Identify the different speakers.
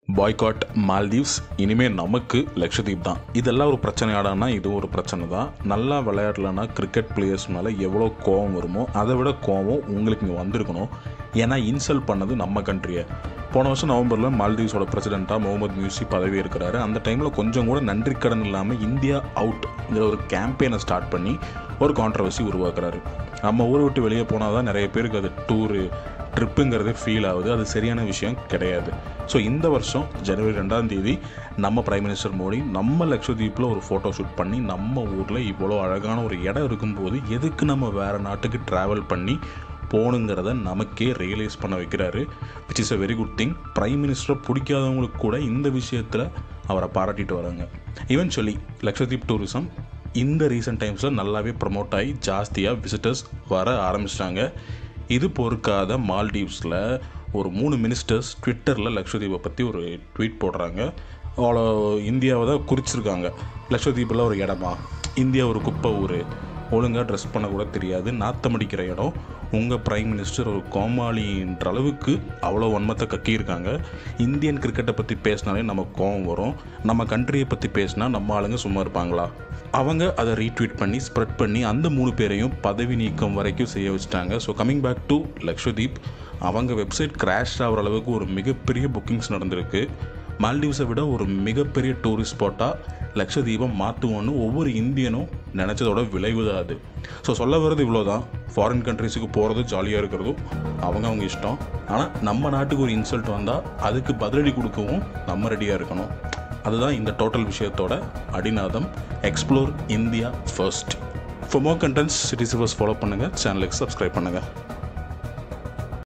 Speaker 1: boycott Maldives இனிமேல் நமக்கு லட்சதீப் தான் இதெல்லாம் ஒரு பிரச்சனையாடானா இது ஒரு பிரச்சனை தான் நல்லா விளையாடலன்னா கிரிக்கெட் பிளேயர்ஸ் மேலே எவ்வளோ கோவம் வருமோ அதை விட கோவம் உங்களுக்கு இங்கே வந்திருக்கணும் ஏன்னா இன்சல்ட் பண்ணது நம்ம கண்ட்ரியை போன வருஷம் நவம்பரில் மால்தீவ்ஸோட பிரசிடெண்ட்டாக முகமது மியூசி பதவி இருக்கிறாரு அந்த டைமில் கொஞ்சம் கூட நன்றி கடன் இல்லாமல் இந்தியா அவுட்ங்கிற ஒரு கேம்பெயினை ஸ்டார்ட் பண்ணி ஒரு கான்ட்ரவர்சி உருவாக்குறாரு நம்ம ஊரை விட்டு வெளியே போனால் தான் நிறைய பேருக்கு அது டூரு ட்ரிப்புங்கிறது ஃபீல் ஆகுது அது சரியான விஷயம் கிடையாது ஸோ இந்த வருஷம் ஜனவரி ரெண்டாம் தேதி நம்ம பிரைம் மினிஸ்டர் மோடி நம்ம லட்சத்தீப்பில் ஒரு ஃபோட்டோ ஷூட் பண்ணி நம்ம ஊரில் இவ்வளோ அழகான ஒரு இடம் இருக்கும்போது எதுக்கு நம்ம வேறு நாட்டுக்கு ட்ராவல் பண்ணி போகணுங்கிறத நமக்கே ரியலைஸ் பண்ண வைக்கிறாரு which is a very good thing prime மினிஸ்டரை பிடிக்காதவங்களுக்கு கூட இந்த விஷயத்தில் அவரை பாராட்டிட்டு வராங்க ஈவென்ச்சுவலி லட்சத்தீப் டூரிசம் இந்த ரீசெண்ட் டைம்ஸில் நல்லாவே ப்ரமோட் ஆகி ஜாஸ்தியாக விசிட்டர்ஸ் வர ஆரம்பிச்சிட்டாங்க இது பொறுக்காத மால்டீவ்ஸில் ஒரு மூணு மினிஸ்டர்ஸ் ட்விட்டரில் லக்ஷதீபை பற்றி ஒரு ட்வீட் போடுறாங்க அவ்வளோ இந்தியாவை தான் குறிச்சிருக்காங்க லக்ஷதீப்பில் ஒரு இடமா இந்தியா ஒரு குப்பை ஊர் ஒழுங்காக ட்ரெஸ் பண்ண கூட தெரியாது நாத்தம் அடிக்கிற இடம் உங்கள் பிரைம் மினிஸ்டர் ஒரு கோமாளின்ற அளவுக்கு அவ்வளோ வன்மத்தை கக்கியிருக்காங்க இந்தியன் கிரிக்கெட்டை பற்றி பேசினாலே நமக்கு கோவம் வரும் நம்ம கண்ட்ரியை பற்றி பேசினா நம்ம ஆளுங்க சும்மா இருப்பாங்களா அவங்க அதை ரீட்வீட் பண்ணி ஸ்ப்ரெட் பண்ணி அந்த மூணு பேரையும் பதவி நீக்கம் வரைக்கும் செய்ய வச்சுட்டாங்க so coming back to Lakshadweep அவங்க வெப்சைட் கிராஷ் ஆகிற அளவுக்கு ஒரு மிகப்பெரிய புக்கிங்ஸ் நடந்திருக்கு மால்டீவ்ஸை விட ஒரு மிகப்பெரிய டூரிஸ்ட் ஸ்பாட்டாக லட்சதீபம் மாற்றுவோன்னு ஒவ்வொரு இந்தியனும் நினச்சதோட விளைவு தான் அது ஸோ சொல்ல வர்றது இவ்வளோ தான் ஃபாரின் கண்ட்ரிஸுக்கு போகிறது ஜாலியாக இருக்கிறதும் அவங்க அவங்க இஷ்டம் ஆனால் நம்ம நாட்டுக்கு ஒரு இன்சல்ட் வந்தால் அதுக்கு பதிலடி கொடுக்கவும் நம்ம ரெடியாக இருக்கணும் அதுதான் இந்த டோட்டல் விஷயத்தோட அடிநாதம் explore India first for more contents cities follow பண்ணுங்கள் சேனலுக்கு சப்ஸ்கிரைப் பண்ணுங்கள்